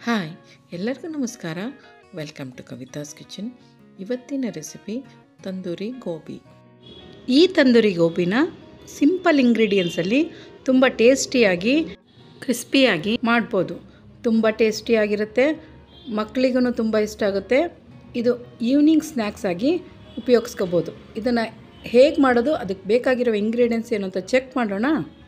hi ಎಲ್ಲರಿಗೂ ನಮಸ್ಕಾರ welcome to Kavitha's kitchen ಇವತ್ತಿನ ರೆಸಿಪಿ ತಂದೂರಿ ಗೋಬಿ ಈ ತಂದೂರಿ ಗೋಬಿನ ಸಿಂಪಲ್ ಇಂಗ್ರೀಡಿಯೆಂಟ್ಸಲ್ಲಿ ತುಂಬ ಟೇಸ್ಟಿಯಾಗಿ ಕ್ರಿಸ್ಪಿಯಾಗಿ ಮಾಡ್ಬೋದು ತುಂಬ ಟೇಸ್ಟಿಯಾಗಿರುತ್ತೆ ಮಕ್ಕಳಿಗೂ ತುಂಬ ಇಷ್ಟ ಆಗುತ್ತೆ ಇದು ಈವ್ನಿಂಗ್ ಸ್ನ್ಯಾಕ್ಸ್ ಆಗಿ ಉಪಯೋಗಿಸ್ಕೋಬೋದು ಇದನ್ನು ಹೇಗೆ ಮಾಡೋದು ಅದಕ್ಕೆ ಬೇಕಾಗಿರೋ ಇಂಗ್ರೀಡಿಯೆಂಟ್ಸ್ ಏನು ಅಂತ ಚೆಕ್ ಮಾಡೋಣ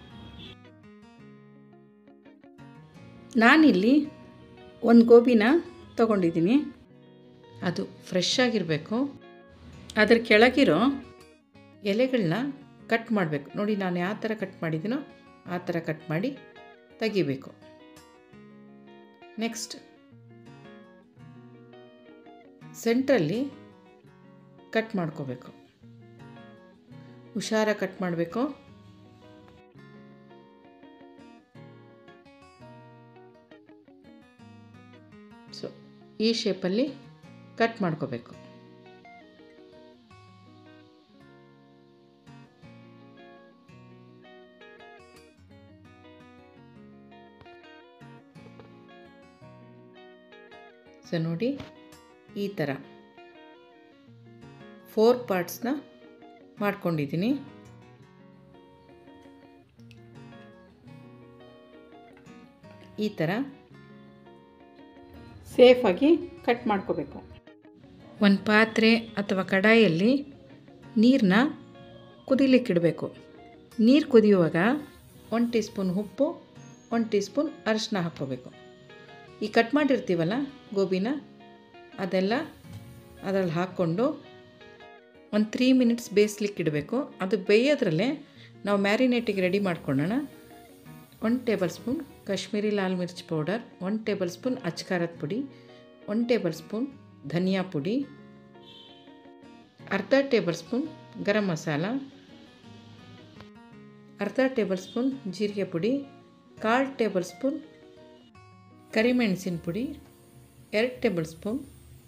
ನಾನಿಲ್ಲಿ ಒಂದು ಗೋಬಿನ ತೊಗೊಂಡಿದ್ದೀನಿ ಅದು ಫ್ರೆಶ್ ಆಗಿರಬೇಕು ಅದ್ರ ಕೆಳಗಿರೋ ಎಲೆಗಳನ್ನ ಕಟ್ ಮಾಡಬೇಕು ನೋಡಿ ನಾನು ಯಾವ ಥರ ಕಟ್ ಮಾಡಿದ್ದೀನೋ ಆ ಥರ ಕಟ್ ಮಾಡಿ ತೆಗಿಬೇಕು ನೆಕ್ಸ್ಟ್ ಸೆಂಟ್ರಲ್ಲಿ ಕಟ್ ಮಾಡ್ಕೋಬೇಕು ಹುಷಾರ ಕಟ್ ಮಾಡಬೇಕು ಸೊ ಈ ಶೇಪಲ್ಲಿ ಕಟ್ ಮಾಡ್ಕೋಬೇಕು ಸೊ ನೋಡಿ ಈ ಥರ ಫೋರ್ ಪಾರ್ಟ್ಸ್ನ ಮಾಡ್ಕೊಂಡಿದ್ದೀನಿ ಈ ಥರ ಸೇಫಾಗಿ ಕಟ್ ಮಾಡ್ಕೋಬೇಕು ಒಂದು ಪಾತ್ರೆ ಅಥವಾ ಕಡಾಯಿಯಲ್ಲಿ ನೀರನ್ನ ಕುದಿಲಿಕ್ಕಿಡಬೇಕು ನೀರು ಕುದಿಯುವಾಗ ಒಂದು ಟೀ ಸ್ಪೂನ್ ಉಪ್ಪು ಒಂದು ಟೀ ಸ್ಪೂನ್ ಅರಿಶಿನ ಹಾಕ್ಕೋಬೇಕು ಈ ಕಟ್ ಮಾಡಿರ್ತೀವಲ್ಲ ಗೋಬಿನ ಅದೆಲ್ಲ ಅದರಲ್ಲಿ ಹಾಕ್ಕೊಂಡು ಒಂದು ತ್ರೀ ಮಿನಿಟ್ಸ್ ಬೇಯಿಸ್ಲಿಕ್ಕಿಡಬೇಕು ಅದು ಬೇಯೋದ್ರಲ್ಲೇ ನಾವು ಮ್ಯಾರಿನೇಟಿಗೆ ರೆಡಿ ಮಾಡ್ಕೊಳ್ಳೋಣ one tablespoon Kashmiri lal mirch powder one tablespoon ಅಚ್ಕಾರದ ಪುಡಿ ಒನ್ ಟೇಬಲ್ ಸ್ಪೂನ್ ಧನಿಯಾ ಪುಡಿ ಅರ್ಧ ಟೇಬಲ್ ಸ್ಪೂನ್ ಗರಂ ಮಸಾಲ ಅರ್ಧ ಟೇಬಲ್ ಸ್ಪೂನ್ ಜೀರಿಗೆ ಪುಡಿ ಕಾಲು ಟೇಬಲ್ ಸ್ಪೂನ್ ಕರಿಮೆಣಸಿನ ಪುಡಿ ಎರಡು ಟೇಬಲ್ ಸ್ಪೂನ್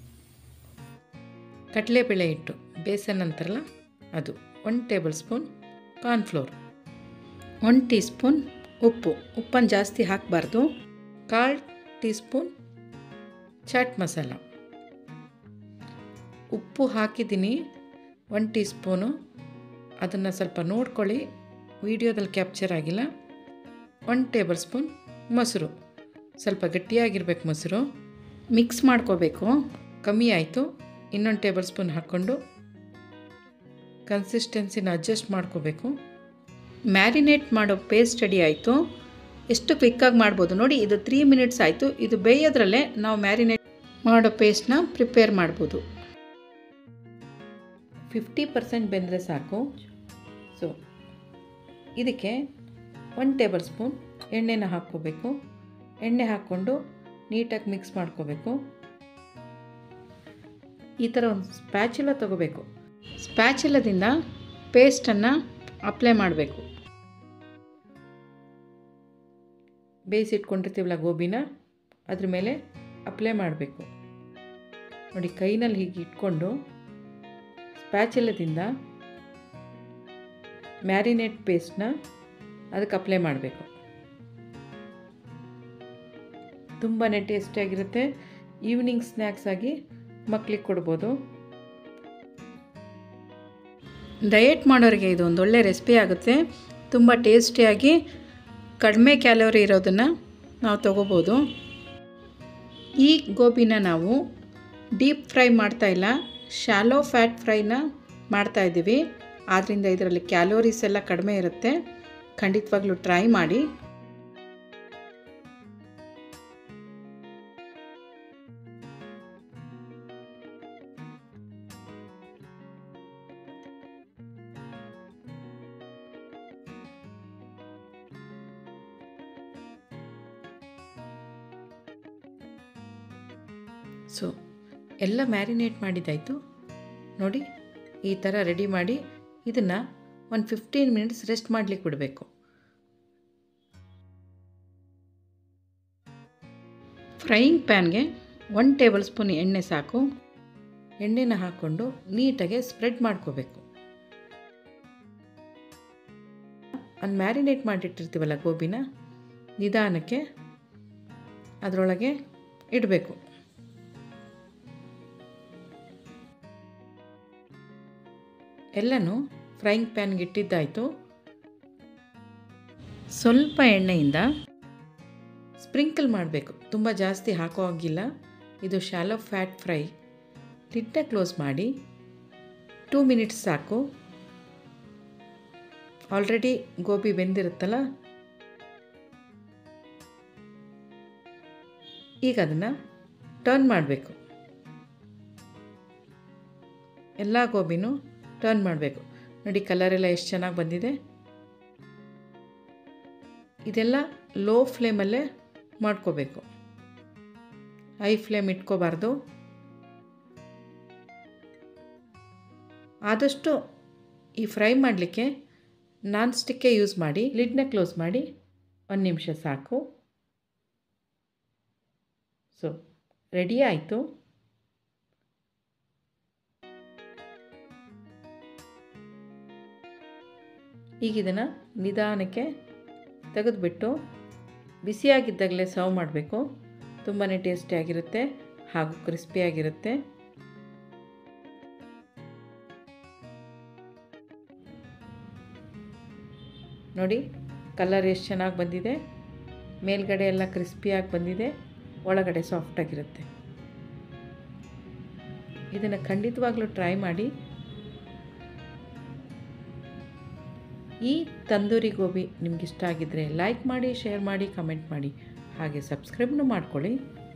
ಕಡಲೆಬೇಳೆ ಹಿಟ್ಟು ಬೇಸನ್ ಅಂತಾರಲ್ಲ ಅದು one tablespoon cornflour one teaspoon ಉಪ್ಪು ಉಪ್ಪನ್ನು ಜಾಸ್ತಿ ಹಾಕಬಾರ್ದು ಕಾಲು ಟೀ ಸ್ಪೂನ್ ಚಾಟ್ ಮಸಾಲ ಉಪ್ಪು ಹಾಕಿದ್ದೀನಿ ಒನ್ ಟೀ ಸ್ಪೂನು ಅದನ್ನು ಸ್ವಲ್ಪ ನೋಡ್ಕೊಳ್ಳಿ ವಿಡಿಯೋದಲ್ಲಿ ಕ್ಯಾಪ್ಚರ್ ಆಗಿಲ್ಲ ಒನ್ ಟೇಬಲ್ ಸ್ಪೂನ್ ಮೊಸರು ಸ್ವಲ್ಪ ಗಟ್ಟಿಯಾಗಿರ್ಬೇಕು ಮೊಸರು ಮಿಕ್ಸ್ ಮಾಡ್ಕೋಬೇಕು ಕಮ್ಮಿ ಆಯಿತು ಇನ್ನೊಂದು ಟೇಬಲ್ ಸ್ಪೂನ್ ಹಾಕ್ಕೊಂಡು ಕನ್ಸಿಸ್ಟೆನ್ಸಿನ ಅಡ್ಜಸ್ಟ್ ಮಾಡ್ಕೋಬೇಕು ಮ್ಯಾರಿನೇಟ್ ಮಾಡೋ ಪೇಸ್ಟ್ ರೆಡಿ ಆಯಿತು ಎಷ್ಟು ಕ್ವಿಕ್ಕಾಗಿ ಮಾಡ್ಬೋದು ನೋಡಿ ಇದು ತ್ರೀ ಮಿನಿಟ್ಸ್ ಆಯಿತು ಇದು ಬೇಯೋದ್ರಲ್ಲೇ ನಾವು ಮ್ಯಾರಿನೇಟ್ ಮಾಡೋ ಪೇಸ್ಟ್ನ ಪ್ರಿಪೇರ್ ಮಾಡ್ಬೋದು ಫಿಫ್ಟಿ ಪರ್ಸೆಂಟ್ ಬೆಂದರೆ ಸಾಕು ಸೊ ಇದಕ್ಕೆ ಒನ್ ಟೇಬಲ್ ಸ್ಪೂನ್ ಎಣ್ಣೆನ ಹಾಕ್ಕೋಬೇಕು ಎಣ್ಣೆ ಹಾಕ್ಕೊಂಡು ನೀಟಾಗಿ ಮಿಕ್ಸ್ ಮಾಡ್ಕೋಬೇಕು ಈ ಥರ ಒಂದು ಸ್ಪ್ಯಾಚುಲ ತೊಗೋಬೇಕು ಸ್ಪ್ಯಾಚುಲದಿಂದ ಪೇಸ್ಟನ್ನು ಅಪ್ಲೈ ಮಾಡಬೇಕು ಬೇಯಿಸಿಟ್ಕೊಂಡಿರ್ತೀವಲ್ಲ ಗೋಬಿನ ಅದ್ರ ಮೇಲೆ ಅಪ್ಲೈ ಮಾಡಬೇಕು ನೋಡಿ ಕೈನಲ್ಲಿ ಹೀಗೆ ಇಟ್ಕೊಂಡು ಸ್ಪ್ಯಾಚುಲದಿಂದ ಮ್ಯಾರಿನೇಟ್ ಪೇಸ್ಟ್ನ ಅದಕ್ಕೆ ಅಪ್ಲೈ ಮಾಡಬೇಕು ತುಂಬಾ ಟೇಸ್ಟಿಯಾಗಿರುತ್ತೆ ಈವ್ನಿಂಗ್ ಸ್ನ್ಯಾಕ್ಸ್ ಆಗಿ ಮಕ್ಳಿಗೆ ಕೊಡ್ಬೋದು ಡಯೆಟ್ ಮಾಡೋರಿಗೆ ಇದು ಒಂದು ಒಳ್ಳೆ ರೆಸಿಪಿ ಆಗುತ್ತೆ ತುಂಬ ಟೇಸ್ಟಿಯಾಗಿ ಕಡಿಮೆ ಕ್ಯಾಲೋರಿ ಇರೋದನ್ನು ನಾವು ತೊಗೋಬೋದು ಈ ಗೋಬಿನ ನಾವು ಡೀಪ್ ಫ್ರೈ ಮಾಡ್ತಾ ಇಲ್ಲ ಶಾಲೋ ಫ್ಯಾಟ್ ಫ್ರೈನ ಮಾಡ್ತಾ ಇದ್ದೀವಿ ಆದ್ದರಿಂದ ಇದರಲ್ಲಿ ಕ್ಯಾಲೋರೀಸ್ ಎಲ್ಲ ಕಡಿಮೆ ಇರುತ್ತೆ ಖಂಡಿತವಾಗ್ಲೂ ಟ್ರೈ ಮಾಡಿ ಸೊ ಎಲ್ಲ ಮ್ಯಾರಿನೇಟ್ ಮಾಡಿದ್ದಾಯಿತು ನೋಡಿ ಈ ಥರ ರೆಡಿ ಮಾಡಿ ಇದನ್ನು ಒಂದು ಫಿಫ್ಟೀನ್ ಮಿನಿಟ್ಸ್ ರೆಸ್ಟ್ ಮಾಡಲಿಕ್ಕೆ ಬಿಡಬೇಕು ಫ್ರೈಯಿಂಗ್ ಪ್ಯಾನ್ಗೆ ಒನ್ ಟೇಬಲ್ ಸ್ಪೂನ್ ಎಣ್ಣೆ ಸಾಕು ಎಣ್ಣೆನ ಹಾಕ್ಕೊಂಡು ನೀಟಾಗೆ ಸ್ಪ್ರೆಡ್ ಮಾಡ್ಕೋಬೇಕು ಅದು ಮ್ಯಾರಿನೇಟ್ ಮಾಡಿಟ್ಟಿರ್ತೀವಲ್ಲ ಗೋಬಿನ ನಿಧಾನಕ್ಕೆ ಅದರೊಳಗೆ ಇಡಬೇಕು ಎಲ್ಲನೂ ಫ್ರೈಯಿಂಗ್ ಪ್ಯಾನ್ಗೆ ಇಟ್ಟಿದ್ದಾಯಿತು ಸ್ವಲ್ಪ ಎಣ್ಣೆಯಿಂದ ಸ್ಪ್ರಿಂಕಲ್ ಮಾಡಬೇಕು ತುಂಬ ಜಾಸ್ತಿ ಹಾಕೋ ಹಾಗಿಲ್ಲ ಇದು ಶಾಲೋ ಫ್ಯಾಟ್ ಫ್ರೈ ಲಿಡ್ನ ಕ್ಲೋಸ್ ಮಾಡಿ ಟೂ ಮಿನಿಟ್ಸ್ ಸಾಕು ಆಲ್ರೆಡಿ ಗೋಬಿ ಬೆಂದಿರುತ್ತಲ್ಲ ಈಗ ಅದನ್ನು ಟರ್ನ್ ಮಾಡಬೇಕು ಎಲ್ಲ ಗೋಬಿನೂ ಟರ್ನ್ ಮಾಡಬೇಕು ನೋಡಿ ಕಲರೆಲ್ಲ ಎಷ್ಟು ಚೆನ್ನಾಗಿ ಬಂದಿದೆ ಇದೆಲ್ಲ ಲೋ ಫ್ಲೇಮಲ್ಲೇ ಮಾಡ್ಕೋಬೇಕು ಹೈ ಫ್ಲೇಮ್ ಇಟ್ಕೋಬಾರ್ದು ಆದಷ್ಟು ಈ ಫ್ರೈ ಮಾಡಲಿಕ್ಕೆ ನಾನ್ ಸ್ಟಿಕ್ಕೇ ಯೂಸ್ ಮಾಡಿ ಲಿಡ್ನ ಕ್ಲೋಸ್ ಮಾಡಿ ಒಂದು ನಿಮಿಷ ಸಾಕು ಸೊ ರೆಡಿ ಆಯಿತು ಈಗ ಇದನ್ನು ನಿಧಾನಕ್ಕೆ ತೆಗೆದುಬಿಟ್ಟು ಬಿಸಿಯಾಗಿದ್ದಾಗಲೇ ಸರ್ವ್ ಮಾಡಬೇಕು ತುಂಬಾ ಟೇಸ್ಟಿಯಾಗಿರುತ್ತೆ ಹಾಗೂ ಕ್ರಿಸ್ಪಿಯಾಗಿರುತ್ತೆ ನೋಡಿ ಕಲರ್ ಎಷ್ಟು ಚೆನ್ನಾಗಿ ಬಂದಿದೆ ಮೇಲ್ಗಡೆ ಎಲ್ಲ ಕ್ರಿಸ್ಪಿಯಾಗಿ ಬಂದಿದೆ ಒಳಗಡೆ ಸಾಫ್ಟಾಗಿರುತ್ತೆ ಇದನ್ನು ಖಂಡಿತವಾಗ್ಲೂ ಟ್ರೈ ಮಾಡಿ ಈ ತಂದೂರಿ ಗೋಬಿ ನಿಮ್ಗೆ ಇಷ್ಟ ಆಗಿದ್ದರೆ ಲೈಕ್ ಮಾಡಿ ಶೇರ್ ಮಾಡಿ ಕಮೆಂಟ್ ಮಾಡಿ ಹಾಗೆ ಸಬ್ಸ್ಕ್ರೈಬ್ನು ಮಾಡ್ಕೊಳ್ಳಿ